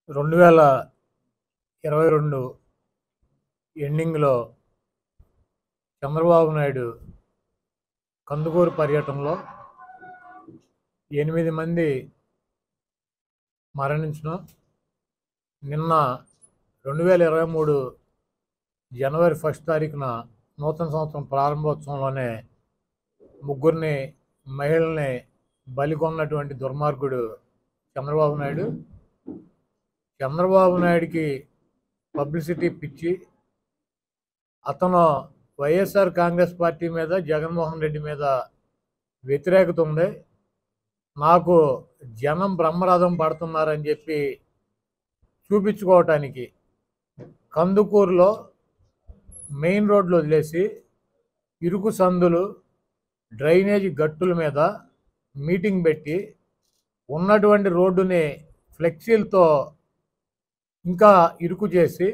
రెండు వేల ఇరవై రెండు ఎండింగ్లో చంద్రబాబు నాయుడు కందుకూరు పర్యటనలో ఎనిమిది మంది మరణించిన నిన్న రెండు వేల ఇరవై మూడు జనవరి ఫస్ట్ తారీఖున నూతన సంవత్సరం ప్రారంభోత్సవంలోనే ముగ్గురిని మహిళల్ని బలికొన్నటువంటి దుర్మార్గుడు చంద్రబాబు నాయుడు చంద్రబాబు నాయుడికి పబ్లిసిటీ పిచ్చి అతను వైఎస్ఆర్ కాంగ్రెస్ పార్టీ మీద జగన్మోహన్ రెడ్డి మీద వ్యతిరేకత ఉంది నాకు జనం బ్రహ్మరథం పడుతున్నారని చెప్పి చూపించుకోవటానికి కందుకూరులో మెయిన్ రోడ్లు వదిలేసి ఇరుకు సందులు డ్రైనేజీ గట్టుల మీద మీటింగ్ పెట్టి ఉన్నటువంటి రోడ్డుని ఫ్లెక్సీలతో ఇంకా ఇరుకు చేసి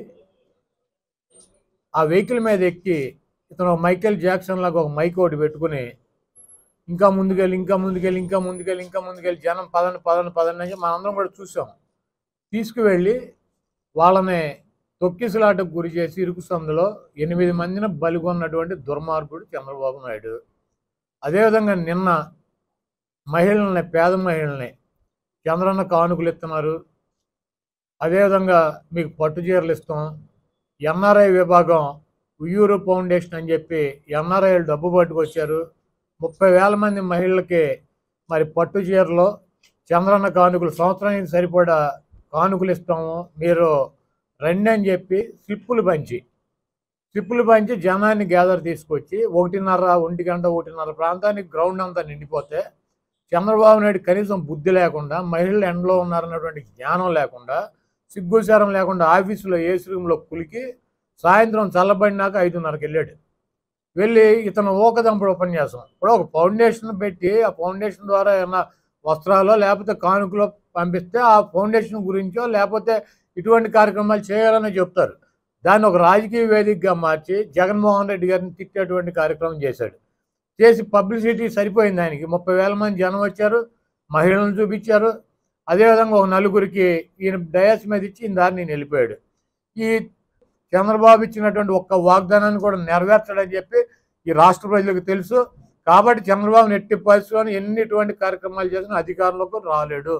ఆ వెహికల్ మీద ఎక్కి ఇతను మైకేల్ జాక్సన్ లాగా ఒక మైక్ ఒకటి పెట్టుకుని ఇంకా ముందుకెళ్ళి ఇంకా ముందుకెళ్ళి ఇంకా ముందుకెళ్ళి ఇంకా ముందుకెళ్ళి జనం పదండి పదండి పదండి అని మనందరం కూడా చూసాం తీసుకువెళ్ళి వాళ్ళని తొక్కిసలాటకు గురి చేసి ఇరుకు సందులో ఎనిమిది మందిని బలిగొన్నటువంటి దుర్మార్గుడు చంద్రబాబు నాయుడు అదేవిధంగా నిన్న మహిళల్ని పేద మహిళల్ని చంద్రన్న కానుకలు ఇస్తున్నారు అదేవిధంగా మీకు పట్టు చీరలు ఇస్తాం ఎన్ఆర్ఐ విభాగం ఉయ్యూరు ఫౌండేషన్ అని చెప్పి ఎన్ఆర్ఐలు డబ్బు పట్టుకొచ్చారు ముప్పై వేల మంది మహిళలకి మరి పట్టు చీరలు చంద్రన్న కానుకలు సంవత్సరానికి సరిపడా కానుకలు ఇస్తాము మీరు రండి అని చెప్పి స్లిప్పులు పంచి స్లిప్పులు పంచి జనాన్ని గ్యాదర్ తీసుకొచ్చి ఒకటిన్నర ఒంటి గంట ఒకటిన్నర ప్రాంతానికి గ్రౌండ్ అంతా నిండిపోతే చంద్రబాబు నాయుడు కనీసం బుద్ధి లేకుండా మహిళలు ఎండలో ఉన్నారన్నటువంటి జ్ఞానం లేకుండా సిగ్గుచారం లేకుండా ఆఫీసులో ఏసీ రూమ్లో కులికి సాయంత్రం చల్లబడినాక ఐదున్నరకు వెళ్ళాడు వెళ్ళి ఇతను ఊకదంపుడు ఉపన్యాసం ఇప్పుడు ఒక ఫౌండేషన్ పెట్టి ఆ ఫౌండేషన్ ద్వారా ఏమన్నా వస్త్రాలో లేకపోతే కానుకలో పంపిస్తే ఆ ఫౌండేషన్ గురించో లేకపోతే ఇటువంటి కార్యక్రమాలు చేయాలని చెప్తారు దాన్ని ఒక రాజకీయ వేదికగా మార్చి జగన్మోహన్ రెడ్డి గారిని తిట్టేటువంటి కార్యక్రమం చేశాడు చేసి పబ్లిసిటీ సరిపోయింది ఆయనకి ముప్పై వేల మంది జనం వచ్చారు మహిళలను చూపించారు అదేవిధంగా ఒక నలుగురికి ఈయన డయాస్ మీద ఇచ్చి ఈయన దారి నేను వెళ్ళిపోయాడు ఈ చంద్రబాబు ఇచ్చినటువంటి ఒక్క వాగ్దానాన్ని కూడా నెరవేర్చడని చెప్పి ఈ రాష్ట్ర ప్రజలకు తెలుసు కాబట్టి చంద్రబాబు ఎట్టి పరిస్థితుల్లో ఎన్నిటువంటి కార్యక్రమాలు చేసినా అధికారంలోకి రాలేడు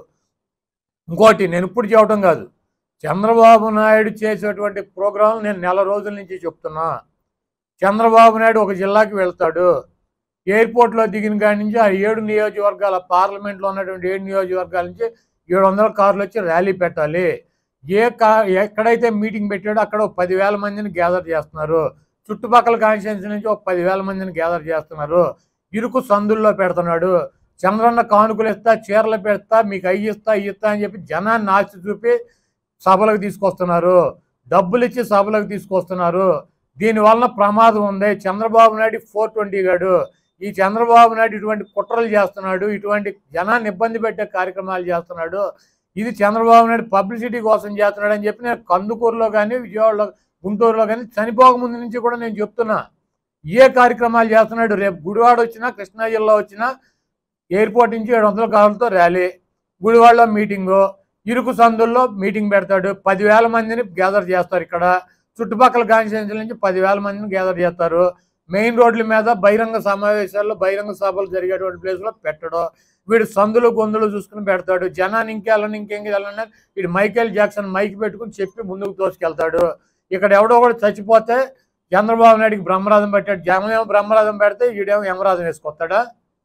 ఇంకోటి నేను ఇప్పుడు చెప్పడం కాదు చంద్రబాబు నాయుడు చేసేటువంటి ప్రోగ్రాం నేను నెల రోజుల నుంచి చెప్తున్నా చంద్రబాబు నాయుడు ఒక జిల్లాకి వెళ్తాడు ఎయిర్పోర్ట్లో దిగిన కాడి నుంచి ఆ ఏడు నియోజకవర్గాల పార్లమెంట్లో ఉన్నటువంటి ఏడు నియోజకవర్గాల నుంచి ఏడు వందల కార్లు వచ్చి ర్యాలీ పెట్టాలి ఏ కా ఎక్కడైతే మీటింగ్ పెట్టాడో అక్కడ ఒక పదివేల మందిని గ్యాదర్ చేస్తున్నారు చుట్టుపక్కల కాన్స్టిట్యున్సీ నుంచి ఒక పదివేల మందిని గ్యాదర్ చేస్తున్నారు ఇరుకు సందుల్లో పెడుతున్నాడు చంద్రన్న కానుకలు ఇస్తా చీరలు పెడతా మీకు అయ్యి ఇస్తా ఇయ్యి ఇస్తా అని చెప్పి జనాన్ని ఆస్తి చూపి సభలకు తీసుకొస్తున్నారు డబ్బులు ఇచ్చి సభలకు తీసుకొస్తున్నారు దీనివలన ప్రమాదం ఉంది చంద్రబాబు నాయుడు ఫోర్ ట్వంటీ గాడు ఈ చంద్రబాబు నాయుడు ఇటువంటి కుట్రలు చేస్తున్నాడు ఇటువంటి జనాన్ని ఇబ్బంది పెట్టే కార్యక్రమాలు చేస్తున్నాడు ఇది చంద్రబాబు నాయుడు పబ్లిసిటీ కోసం చేస్తున్నాడు అని చెప్పి నేను కందుకూరులో కానీ విజయవాడలో గుంటూరులో కానీ చనిపోక ముందు నుంచి కూడా నేను చెప్తున్నా ఏ కార్యక్రమాలు చేస్తున్నాడు రేపు గుడివాడ వచ్చినా కృష్ణా జిల్లా వచ్చినా ఎయిర్పోర్ట్ నుంచి ఏడు వందల కార్లతో ర్యాలీ గుడివాడలో మీటింగు ఇరుకు సందుల్లో మీటింగ్ పెడతాడు పదివేల మందిని గ్యాదర్ చేస్తారు ఇక్కడ చుట్టుపక్కల కాన్స్టిట్యున్సీల నుంచి పదివేల మందిని గ్యాదర్ చేస్తారు మెయిన్ రోడ్ల మీద బహిరంగ సమావేశాల్లో బహిరంగ సభలు జరిగేటువంటి ప్లేస్లో పెట్టడం వీడు సందులు గొంతులు చూసుకుని పెడతాడు జనాన్ని ఇంకెళ్ళని ఇంకేం వెళ్ళని వీడు మైకేల్ జాక్సన్ మైక్ పెట్టుకుని చెప్పి ముందుకు తోసుకెళ్తాడు ఇక్కడ ఎవడో కూడా చచ్చిపోతే చంద్రబాబు నాయుడికి బ్రహ్మరథం పెట్టాడు జనం ఏమో బ్రహ్మరథం పెడితే వీడేమో యమరాజం వేసుకొస్తాడా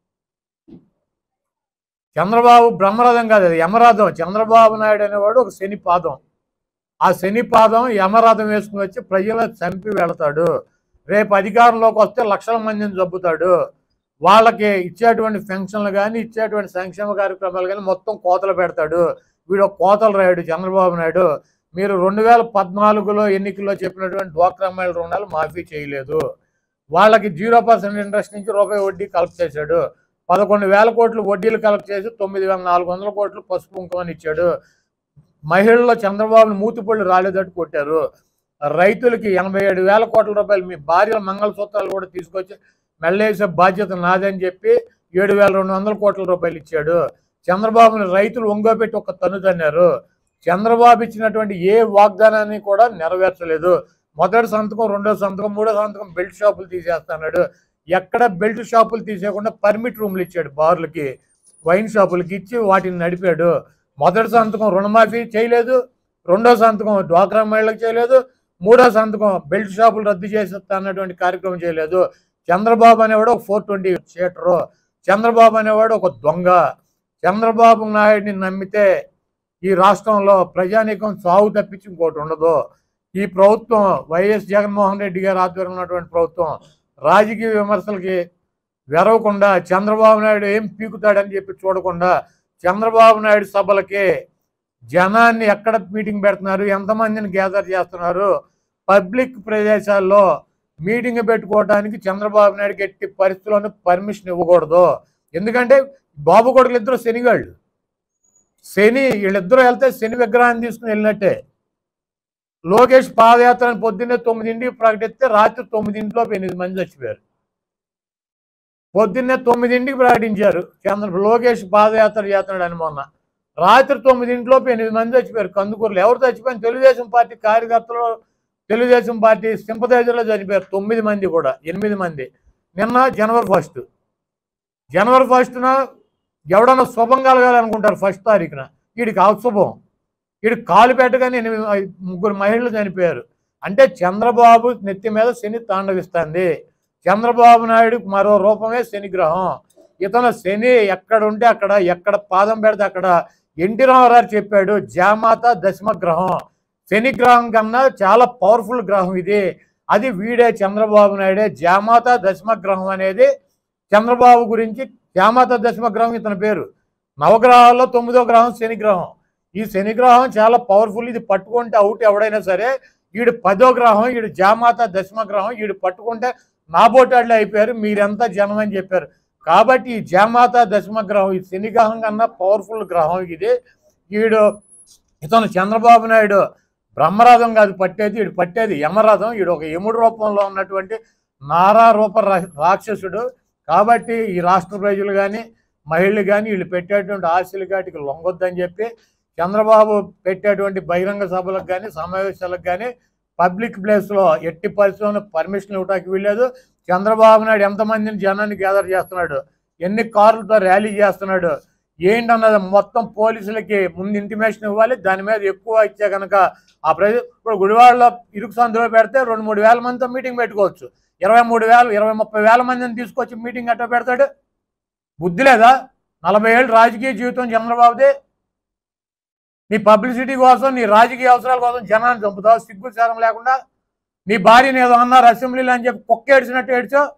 చంద్రబాబు బ్రహ్మరథం కాదు అది యమరాధం చంద్రబాబు నాయుడు అనేవాడు ఒక శని పాదం ఆ శని పాదం యమరథం వేసుకుని వచ్చి ప్రజలను చంపి వెళతాడు రేపు అధికారంలోకి వస్తే లక్షల మందిని చంపుతాడు వాళ్ళకి ఇచ్చేటువంటి పెన్షన్లు కానీ ఇచ్చేటువంటి సంక్షేమ కార్యక్రమాలు కానీ మొత్తం కోతలు పెడతాడు వీడు ఒక కోతలు రాయుడు చంద్రబాబు నాయుడు మీరు రెండు వేల పద్నాలుగులో ఎన్నికల్లో చెప్పినటువంటి డ్వాక్రా మహిళ రుణాలు మాఫీ చేయలేదు వాళ్ళకి జీరో పర్సెంట్ ఇంట్రెస్ట్ నుంచి రూపాయి వడ్డీ కలెక్ట్ చేశాడు పదకొండు వేల కోట్లు వడ్డీలు కలెక్ట్ చేసి తొమ్మిది వేల నాలుగు వందల కోట్లు పసుపు కుంకుమని ఇచ్చాడు మహిళల్లో చంద్రబాబుని మూతిపళ్ళు రాలేదట్టు కొట్టారు రైతులకి ఎనభై ఏడు వేల కోట్ల రూపాయలు మీ భార్యల మంగళసూత్రాలు కూడా తీసుకొచ్చి మెల్లేసే బాధ్యత నాదని చెప్పి ఏడు వేల రెండు వందల కోట్ల రూపాయలు ఇచ్చాడు చంద్రబాబుని రైతులు ఒంగోబెట్టి ఒక తన్ను తన్నారు చంద్రబాబు ఇచ్చినటువంటి ఏ వాగ్దానాన్ని కూడా నెరవేర్చలేదు మొదటి సంతకం రెండో సంతకం మూడో సంతకం బెల్ట్ షాపులు తీసేస్తున్నాడు ఎక్కడ బెల్ట్ షాపులు తీసేయకుండా పర్మిట్ రూమ్లు ఇచ్చాడు బార్లకి వైన్ షాపులకి ఇచ్చి వాటిని నడిపాడు మొదటి సంతకం రుణమాఫీ చేయలేదు రెండో సంతకం డ్వాక్రా మహిళలకు చేయలేదు మూడో సంతకం బెల్ట్ షాపులు రద్దు చేసేస్తా అన్నటువంటి కార్యక్రమం చేయలేదు చంద్రబాబు అనేవాడు ఒక ఫోర్ ట్వంటీ చీటరు చంద్రబాబు అనేవాడు ఒక దొంగ చంద్రబాబు నాయుడిని నమ్మితే ఈ రాష్ట్రంలో ప్రజానీకం సాగు తప్పించి ఇంకోటి ఉండదు ఈ ప్రభుత్వం వైఎస్ జగన్మోహన్ రెడ్డి గారి ఆధ్వర్యంలో ఉన్నటువంటి ప్రభుత్వం రాజకీయ విమర్శలకి వెరవకుండా చంద్రబాబు నాయుడు ఏం పీకుతాడని చెప్పి చూడకుండా చంద్రబాబు నాయుడు సభలకి జనాన్ని ఎక్కడ మీటింగ్ పెడుతున్నారు ఎంతమందిని గ్యాదర్ చేస్తున్నారు పబ్లిక్ ప్రదేశాల్లో మీటింగ్ పెట్టుకోవడానికి చంద్రబాబు నాయుడు ఎట్టి పరిస్థితుల్లోనూ పర్మిషన్ ఇవ్వకూడదు ఎందుకంటే బాబు కొడుకులు ఇద్దరు శనిగాళ్ళు శని వీళ్ళిద్దరూ వెళ్తే శని విగ్రహాన్ని తీసుకుని వెళ్ళినట్టే లోకేష్ పాదయాత్రని పొద్దున్నే తొమ్మిదింటికి ప్రకటిస్తే రాత్రి తొమ్మిదింటిలోపు ఎనిమిది మంది చచ్చిపోయారు పొద్దున్నే తొమ్మిదింటికి ప్రకటించారు చంద్ర లోకేష్ పాదయాత్ర చేస్తున్నాడని మొన్న రాత్రి తొమ్మిదింటిలోపు ఎనిమిది మంది చచ్చిపోయారు కందుకూరులో ఎవరు చచ్చిపోయిన తెలుగుదేశం పార్టీ కార్యకర్తలు తెలుగుదేశం పార్టీ సింపదైజర్లో చనిపోయారు తొమ్మిది మంది కూడా ఎనిమిది మంది నిన్న జనవరి ఫస్ట్ జనవరి ఫస్ట్న ఎవడన్నా శుభం కలగాలనుకుంటారు ఫస్ట్ తారీఖున వీడికి అశుభం వీడికి కాలు పెట్టగానే ఎనిమిది ముగ్గురు మహిళలు చనిపోయారు అంటే చంద్రబాబు నెత్తి మీద శని తాండవిస్తుంది చంద్రబాబు నాయుడుకి మరో రూపమే శని గ్రహం ఇతను శని ఎక్కడ ఉంటే అక్కడ ఎక్కడ పాదం పెడితే అక్కడ ఎన్టీ రామారావు చెప్పాడు జామాత దశమ గ్రహం శని గ్రహం కన్నా చాలా పవర్ఫుల్ గ్రహం ఇది అది వీడే చంద్రబాబు నాయుడే జామాత దశమ గ్రహం అనేది చంద్రబాబు గురించి జామాత దశమ గ్రహం ఇతని పేరు నవగ్రహాల్లో తొమ్మిదో గ్రహం శని గ్రహం ఈ శని గ్రహం చాలా పవర్ఫుల్ ఇది పట్టుకుంటే అవుట్ ఎవడైనా సరే వీడు పదో గ్రహం వీడు జామాత దశమ గ్రహం వీడు పట్టుకుంటే నాబోటాళ్ళు అయిపోయారు మీరెంతా జనం అని చెప్పారు కాబట్టి ఈ జామాత దశమ గ్రహం ఈ శని గ్రహం కన్నా పవర్ఫుల్ గ్రహం ఇది వీడు ఇతను చంద్రబాబు నాయుడు బ్రహ్మరథం కాదు పట్టేది వీడు పట్టేది యమరథం వీడు ఒక యముడు రూపంలో ఉన్నటువంటి నారా రూప రా- రాక్షసుడు కాబట్టి ఈ రాష్ట్ర ప్రజలు కానీ మహిళలు కానీ వీళ్ళు పెట్టేటువంటి ఆశలు కాటికి లొంగొద్దని చెప్పి చంద్రబాబు పెట్టేటువంటి బహిరంగ సభలకు కానీ సమావేశాలకు కానీ పబ్లిక్ ప్లేస్లో ఎట్టి పరిస్థితుల్లో పర్మిషన్ ఇవ్వడానికి వీల్లేదు చంద్రబాబు నాయుడు ఎంతమందిని జనాన్ని గ్యాదర్ చేస్తున్నాడు ఎన్ని కార్లతో ర్యాలీ చేస్తున్నాడు ఏంటన్నది మొత్తం పోలీసులకి ముందు ఇంటిమేషన్ ఇవ్వాలి దాని మీద ఎక్కువ ఇచ్చే కనుక ఆ ప్రజ ఇప్పుడు గుడివాడలో ఇరుకు సందులో పెడితే రెండు మూడు వేల మందితో మీటింగ్ పెట్టుకోవచ్చు ఇరవై మూడు వేలు ఇరవై ముప్పై వేల మందిని తీసుకొచ్చి మీటింగ్ ఎట్లా పెడతాడు బుద్ధి లేదా నలభై ఏళ్ళు రాజకీయ జీవితం చంద్రబాబుది నీ పబ్లిసిటీ కోసం నీ రాజకీయ అవసరాల కోసం జనాన్ని చంపుతావు సిగ్గు శారం లేకుండా నీ భార్యని ఏదో అన్నారు అసెంబ్లీలో అని చెప్పి కుక్క ఏడ్చినట్టు ఏడ్చావు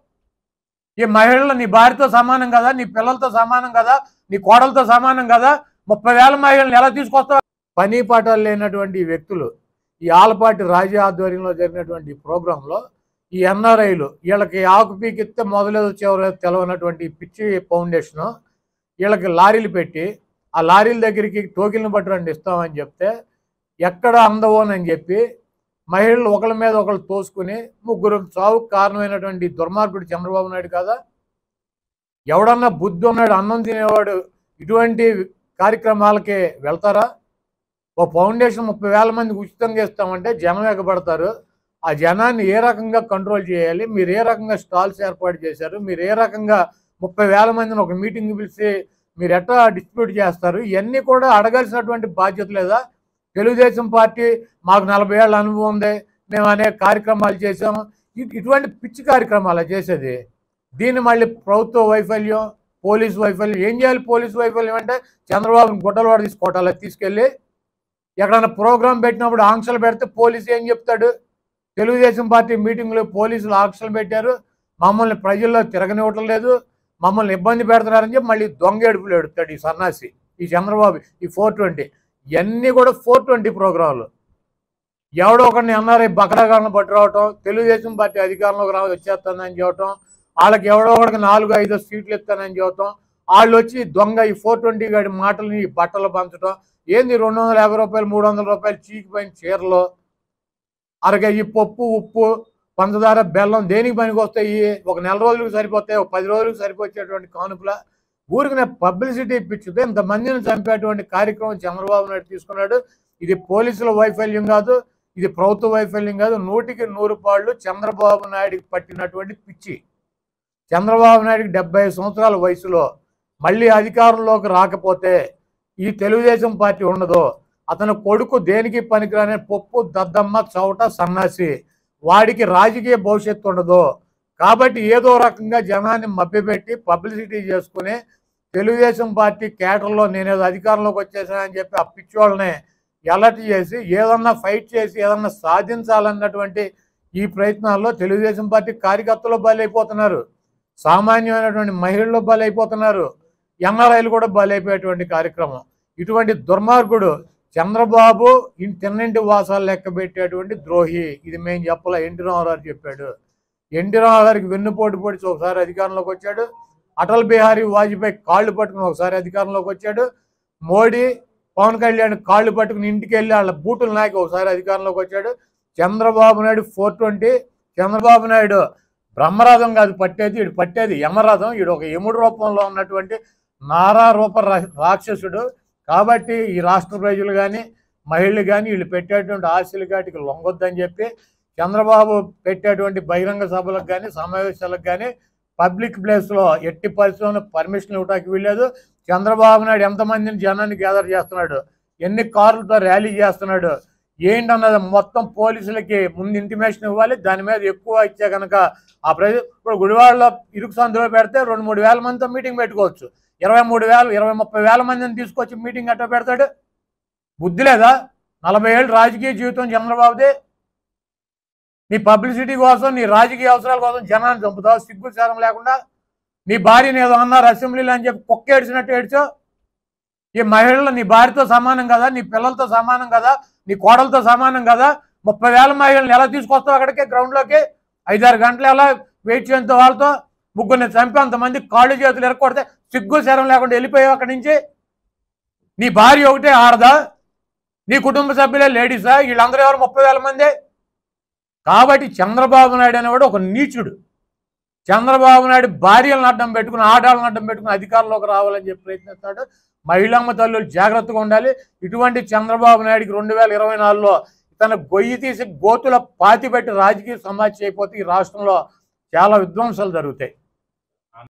ఈ మహిళలు నీ భార్యతో సమానం కదా నీ పిల్లలతో సమానం కదా నీ కోడలతో సమానం కదా ముప్పై వేల మహిళలను ఎలా తీసుకొస్తావు పని పాఠాలు లేనటువంటి ఈ వ్యక్తులు ఈ ఆలపాటి రాజా ఆధ్వర్యంలో జరిగినటువంటి ప్రోగ్రాంలో ఈ ఎన్ఆర్ఐలు వీళ్ళకి ఆకు పీకిస్తే మొదలేదో చివరి తెలవనటువంటి ఈ పిచ్చి ఫౌండేషను వీళ్ళకి లారీలు పెట్టి ఆ లారీల దగ్గరికి టోకెన్లు పట్టురండి ఇస్తామని చెప్తే ఎక్కడ అందవోనని చెప్పి మహిళలు ఒకళ్ళ మీద ఒకళ్ళు తోసుకుని ముగ్గురు చావుకు కారణమైనటువంటి దుర్మార్గుడు చంద్రబాబు నాయుడు కాదా ఎవడన్నా బుద్ధి ఉన్నాడు అన్నం తినేవాడు ఇటువంటి కార్యక్రమాలకి వెళ్తారా ఓ ఫౌండేషన్ ముప్పై వేల మందికి ఉచితంగా ఇస్తామంటే జనం ఎగబడతారు ఆ జనాన్ని ఏ రకంగా కంట్రోల్ చేయాలి మీరు ఏ రకంగా స్టాల్స్ ఏర్పాటు చేశారు మీరు ఏ రకంగా ముప్పై వేల మందిని ఒక మీటింగ్ పిలిచి మీరు ఎట్లా డిస్ప్యూట్ చేస్తారు ఇవన్నీ కూడా అడగాల్సినటువంటి బాధ్యత లేదా తెలుగుదేశం పార్టీ మాకు నలభై ఏళ్ళ అనుభవం ఉంది మేము అనేక కార్యక్రమాలు చేసాము ఇ- ఇటువంటి పిచ్చి కార్యక్రమాలు చేసేది దీన్ని మళ్ళీ ప్రభుత్వ వైఫల్యం పోలీసు వైఫల్యం ఏం చేయాలి పోలీసు వైఫల్యం అంటే చంద్రబాబుని గుడ్డలవాడు తీసుకోవటాలి తీసుకెళ్ళి ఎక్కడైనా ప్రోగ్రాం పెట్టినప్పుడు ఆంక్షలు పెడితే పోలీసు ఏం చెప్తాడు తెలుగుదేశం పార్టీ మీటింగ్లో పోలీసులు ఆంక్షలు పెట్టారు మమ్మల్ని ప్రజల్లో తిరగనివ్వటం లేదు మమ్మల్ని ఇబ్బంది పెడుతున్నారని చెప్పి మళ్ళీ దొంగ ఏడుపులు ఎడుతాడు ఈ సన్నాసి ఈ చంద్రబాబు ఈ ఫోర్ ట్వంటీ ఇవన్నీ కూడా ఫోర్ ట్వంటీ ప్రోగ్రాంలు ఎవడో ఒకరిని ఎన్ఆర్ఐ బకరాగాలను పట్టు రావటం తెలుగుదేశం పార్టీ అధికారంలోకి రా వచ్చేస్తానని చెప్పటం వాళ్ళకి ఎవడో ఒకడికి నాలుగు ఐదు సీట్లు ఇస్తానని చెప్పటం వాళ్ళు వచ్చి దొంగ ఈ ఫోర్ ట్వంటీ గాడి మాటలని ఈ బట్టలు పంచడం ఏంది రెండు వందల యాభై రూపాయలు మూడు వందల రూపాయలు చీకిపోయిన చీరలు అరకేజీ పప్పు ఉప్పు పంచదార బెల్లం దేనికి పనికి వస్తాయి ఒక నెల రోజులకు సరిపోతాయి ఒక పది రోజులకు సరిపోయేటువంటి కానుకల ఊరికి పబ్లిసిటీ ఇప్పించితే ఇంతమందిని చంపేటువంటి కార్యక్రమం చంద్రబాబు నాయుడు తీసుకున్నాడు ఇది పోలీసుల వైఫల్యం కాదు ఇది ప్రభుత్వ వైఫల్యం కాదు నూటికి నూరు పాళ్ళు చంద్రబాబు నాయుడికి పట్టినటువంటి పిచ్చి చంద్రబాబు నాయుడికి డెబ్బై సంవత్సరాల వయసులో మళ్ళీ అధికారంలోకి రాకపోతే ఈ తెలుగుదేశం పార్టీ ఉండదు అతని కొడుకు దేనికి పనికిరాని పప్పు దద్దమ్మ చౌట సన్నాసి వాడికి రాజకీయ భవిష్యత్తు ఉండదు కాబట్టి ఏదో రకంగా జనాన్ని మభ్యపెట్టి పబ్లిసిటీ చేసుకుని తెలుగుదేశం పార్టీ కేటర్లో నేనేదో అధికారంలోకి వచ్చేసానని చెప్పి ఆ పిచ్చోళ్ళని ఎలర్ట్ చేసి ఏదన్నా ఫైట్ చేసి ఏదన్నా సాధించాలన్నటువంటి ఈ ప్రయత్నాల్లో తెలుగుదేశం పార్టీ కార్యకర్తలు బలైపోతున్నారు సామాన్యమైనటువంటి మహిళలు బలైపోతున్నారు ఎన్ఆర్ఐలు కూడా బలైపోయేటువంటి కార్యక్రమం ఇటువంటి దుర్మార్గుడు చంద్రబాబు ఇన్ తిన్నింటి వాసాలు లెక్క పెట్టేటువంటి ద్రోహి ఇది మేము చెప్పలే ఎన్టీ రామారావు చెప్పాడు ఎన్టీ రామారావు గారికి వెన్నుపోటు పొడిచి ఒకసారి అధికారంలోకి వచ్చాడు అటల్ బిహారీ వాజ్పేయి కాళ్ళు పట్టుకుని ఒకసారి అధికారంలోకి వచ్చాడు మోడీ పవన్ కళ్యాణ్ కాళ్ళు పట్టుకుని ఇంటికి వెళ్ళి వాళ్ళ బూటులు నాయకు ఒకసారి అధికారంలోకి వచ్చాడు చంద్రబాబు నాయుడు ఫోర్ ట్వంటీ చంద్రబాబు నాయుడు బ్రహ్మరథం కాదు పట్టేది వీడు పట్టేది యమరథం వీడు ఒక యముడు రూపంలో ఉన్నటువంటి నారా రూప రా- రాక్షసుడు కాబట్టి ఈ రాష్ట్ర ప్రజలు కానీ మహిళలు కానీ వీళ్ళు పెట్టేటువంటి ఆశలు కాటికి లొంగొద్దని చెప్పి చంద్రబాబు పెట్టేటువంటి బహిరంగ సభలకు కానీ సమావేశాలకు కానీ పబ్లిక్ ప్లేస్లో ఎట్టి పరిస్థితుల్లో పర్మిషన్ ఇవ్వడానికి వీల్లేదు చంద్రబాబు నాయుడు ఎంతమందిని జనాన్ని గ్యాదర్ చేస్తున్నాడు ఎన్ని కార్లతో ర్యాలీ చేస్తున్నాడు ఏంటన్నది మొత్తం పోలీసులకి ముందు ఇంటిమేషన్ ఇవ్వాలి దాని మీద ఎక్కువ ఇచ్చే కనుక ఆ ప్రజ ఇప్పుడు గుడివాడలో ఇరుకు సందులో పెడితే రెండు మూడు వేల మందితో మీటింగ్ పెట్టుకోవచ్చు ఇరవై మూడు వేలు ఇరవై ముప్పై వేల మందిని తీసుకొచ్చి మీటింగ్ ఎట్లా పెడతాడు బుద్ధి లేదా నలభై ఏళ్ళు రాజకీయ జీవితం చంద్రబాబుది నీ పబ్లిసిటీ కోసం నీ రాజకీయ అవసరాల కోసం జనాన్ని చంపుతావు సిగ్గు శారం లేకుండా నీ భార్యని ఏదో అన్నారు అసెంబ్లీలో అని చెప్పి కుక్క ఏడ్చినట్టు ఏడ్చావు ఈ మహిళలు నీ భార్యతో సమానం కదా నీ పిల్లలతో సమానం కదా నీ కోడలతో సమానం కదా ముప్పై వేల మహిళలను ఎలా తీసుకొస్తావు అక్కడికి గ్రౌండ్లోకి ఐదారు గంటలు ఎలా వెయిట్ చేయంతో వాళ్ళతో ముగ్గురిని చంపి అంతమంది కాళ్ళు చేతులు ఎరకొడితే సిగ్గు శరం లేకుండా వెళ్ళిపోయావు అక్కడి నుంచి నీ భార్య ఒకటే ఆడదా నీ కుటుంబ సభ్యులే లేడీసా వీళ్ళందరూ ఎవరు ముప్పై వేల మంది కాబట్టి చంద్రబాబు నాయుడు అనేవాడు ఒక నీచుడు చంద్రబాబు నాయుడు భార్యలను అడ్డం పెట్టుకుని ఆడాలను అడ్డం పెట్టుకుని అధికారంలోకి రావాలని చెప్పి ప్రయత్నిస్తాడు మహిళమ్మ తల్లులు జాగ్రత్తగా ఉండాలి ఇటువంటి చంద్రబాబు నాయుడికి రెండు వేల ఇరవై నాలుగులో తన గొయ్యి తీసి గోతుల పాతి పెట్టి రాజకీయ సమాజం అయిపోతే ఈ రాష్ట్రంలో చాలా విధ్వంసాలు జరుగుతాయి